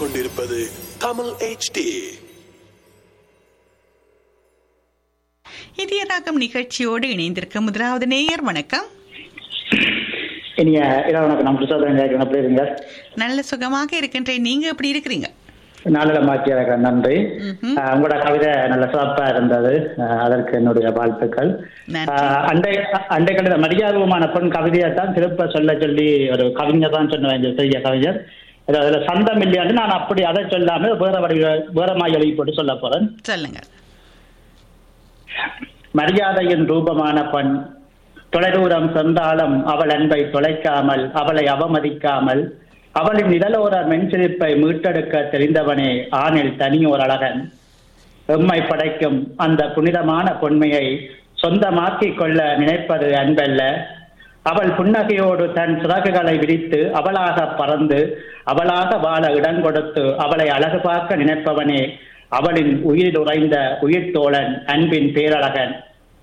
கேட்டுக்கொண்டிருப்பது தமிழ் HD இதய ராகம் நிகழ்ச்சியோடு இணைந்திருக்க முதலாவது நேயர் வணக்கம் இனிய இரவு வணக்கம் நான் பிரசாதம் கேட்கிறேன் எப்படி இருங்க நல்ல சுகமாக இருக்கின்றேன் நீங்க எப்படி இருக்கிறீங்க நாளில் மாற்றியாக நன்றி ம்ஹும். ஆஹ் உங்களோட கவிதை நல்ல சிறப்பா இருந்தது ஆஹ் அதற்கு என்னுடைய வாழ்த்துக்கள் நன்றி. ஆஹ் அண்டை அண்டை கவிதை மரியாதமான பெண் கவிதையை தான் திருப்ப சொல்ல சொல்லி ஒரு கவிஞர் தான் சொன்ன இந்த பெரிய கவிஞர் அது அதுல சந்தம் இல்லையான்னு நான் அப்படி அதை சொல்லாம வேற வடிவ வேற மாதிரி எழுதி போட்டு சொல்ல போறேன் சொல்லுங்க மரியாதையின் ரூபமான பெண் தொலைதூரம் சென்றாலும் அவள் அன்பை தொலைக்காமல் அவளை அவமதிக்காமல் அவளின் நிழலோர மென்சிரிப்பை மீட்டெடுக்க தெரிந்தவனே ஆணில் தனியோர் அழகன் எம்மை படைக்கும் அந்த புனிதமான பொன்மையை சொந்தமாக்கிக் கொள்ள நினைப்பது அன்பல்ல அவள் புன்னகையோடு தன் சிறகுகளை விரித்து அவளாக பறந்து அவளாக வாழ இடம் கொடுத்து அவளை அழகு பார்க்க நினைப்பவனே அவளின் உயிரில் உறைந்த உயிர் தோழன் அன்பின் பேரழகன்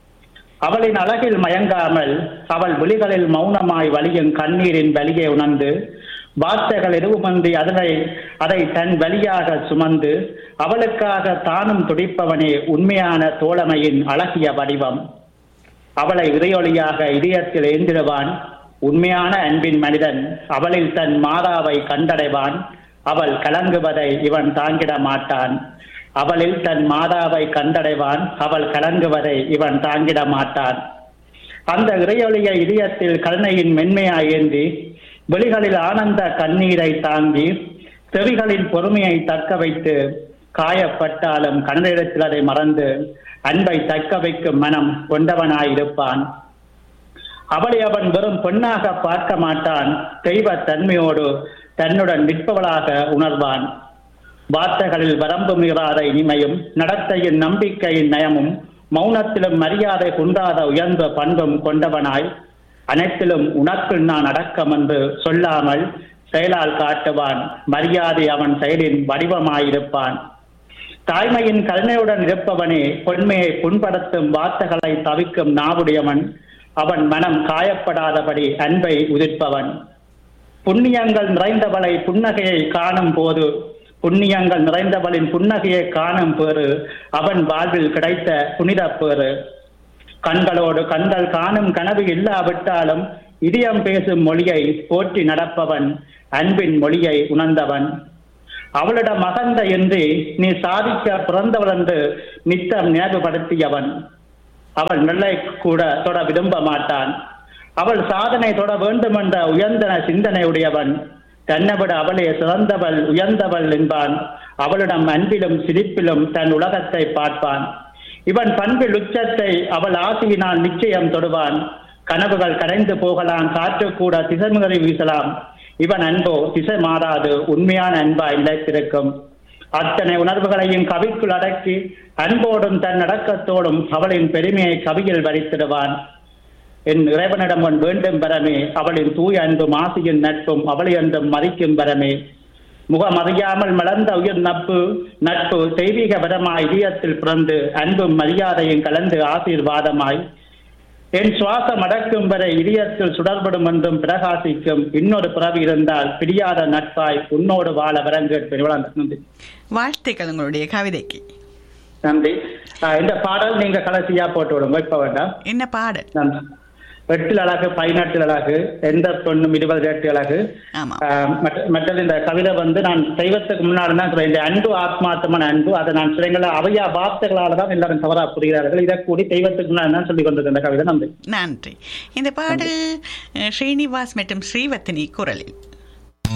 அவளின் அழகில் மயங்காமல் அவள் விழிகளில் மௌனமாய் வலியும் கண்ணீரின் வலியை உணர்ந்து வார்த்தைகள் எதுவுமன்றி அதனை அதை தன் வழியாக சுமந்து அவளுக்காக தானும் துடிப்பவனே உண்மையான தோழமையின் அழகிய வடிவம் அவளை இறையொளியாக இதயத்தில் ஏந்திடுவான் உண்மையான அன்பின் மனிதன் அவளில் தன் மாதாவை கண்டடைவான் அவள் கலங்குவதை இவன் தாங்கிட மாட்டான் அவளில் தன் மாதாவை கண்டடைவான் அவள் கலங்குவதை இவன் தாங்கிட மாட்டான் அந்த இறையொளிய இதயத்தில் கருணையின் மென்மையாய் ஏந்தி வெளிகளில் ஆனந்த கண்ணீரை தாங்கி செவிகளின் பொறுமையை தக்க வைத்து காயப்பட்டாலும் கண்ணீரத்தில் அதை மறந்து அன்பை தக்க வைக்கும் மனம் கொண்டவனாயிருப்பான் அவளை அவன் வெறும் பெண்ணாக பார்க்க மாட்டான் தெய்வ தன்மையோடு தன்னுடன் நிற்பவளாக உணர்வான் வார்த்தைகளில் வரம்பு மீறாத இனிமையும் நடத்தையின் நம்பிக்கையின் நயமும் மௌனத்திலும் மரியாதை குன்றாத உயர்ந்த பண்பும் கொண்டவனாய் அனைத்திலும் உனக்குள் நான் அடக்கம் என்று சொல்லாமல் செயலால் காட்டுவான் மரியாதை அவன் செயலின் வடிவமாயிருப்பான் தாய்மையின் கருணையுடன் இருப்பவனே பொன்மையை புண்படுத்தும் வார்த்தைகளை தவிக்கும் நாவுடையவன் அவன் மனம் காயப்படாதபடி அன்பை உதிர்ப்பவன் புண்ணியங்கள் நிறைந்தவளை புன்னகையை காணும் போது புண்ணியங்கள் நிறைந்தவளின் புன்னகையை காணும் பேறு அவன் வாழ்வில் கிடைத்த புனித பேறு கண்களோடு கண்கள் காணும் கனவு இல்லாவிட்டாலும் இதயம் பேசும் மொழியை போற்றி நடப்பவன் அன்பின் மொழியை உணர்ந்தவன் அவளிடம் மகந்த என்று நீ சாதிக்க பிறந்தவள் என்று நித்தம் நினைவுபடுத்தியவன் அவள் நெல்லை கூட தொட விரும்ப மாட்டான் அவள் சாதனை தொட வேண்டும் என்ற உயர்ந்த சிந்தனை உடையவன் தன்னை விட அவளே சிறந்தவள் உயர்ந்தவள் என்பான் அவளிடம் அன்பிலும் சிரிப்பிலும் தன் உலகத்தை பார்ப்பான் இவன் பண்பில் உச்சத்தை அவள் ஆசையினால் நிச்சயம் தொடுவான் கனவுகள் கரைந்து போகலாம் காற்று கூட திசைமுகரை வீசலாம் இவன் அன்போ திசை மாறாது உண்மையான அன்பாய் நிலைத்திருக்கும் அத்தனை உணர்வுகளையும் கவிக்குள் அடக்கி அன்போடும் தன் அடக்கத்தோடும் அவளின் பெருமையை கவியில் வரித்திடுவான் என் இறைவனிடம் உன் வேண்டும் பெறமே அவளின் தூய அன்பும் ஆசையின் நட்பும் அவளை என்றும் மதிக்கும் பெறமே முகம் அறியாமல் மலர்ந்த உயிர் நட்பு நட்பு தெய்வீக பரமாய் இதயத்தில் பிறந்து அன்பும் மரியாதையும் கலந்து ஆசீர்வாதமாய் என் சுவாசம் அடக்கும் வரை இதயத்தில் சுடர்படும் என்றும் பிரகாசிக்கும் இன்னொரு பிறவி இருந்தால் பிரியாத நட்பாய் உன்னோடு வாழ வரங்கேற்பேன் நன்றி வாழ்த்துக்கள் உங்களுடைய கவிதைக்கு நன்றி ஆஹ் இந்த பாடல் நீங்க கடைசியா போட்டு விடுங்க இப்ப வேண்டாம் என்ன பாடல் நன்றி எட்டில் அழகு பதினெட்டில் அழகு எந்த பெண்ணும் இருபது எட்டு அழகு ஆமா ஆஹ் மற்ற- மற்றது இந்த கவிதை வந்து நான் தெய்வத்துக்கு முன்னாடி தான் சொல்றேன். இந்த அன்பு ஆத்மார்த்தமான அன்பு அதை நான் சிலைங்கள அவையா வார்த்தைகளால தான் எல்லாரும் தவறா புரிகிறார்கள் இதை கூடி தெய்வத்துக்கு முன்னாடி தான் சொல்லி கொண்டிருக்க இந்த கவிதை நன்றி நன்றி இந்த பாடல் அஹ், ஸ்ரீனிவாஸ் மற்றும் ஸ்ரீவர்த்தினி குரலில்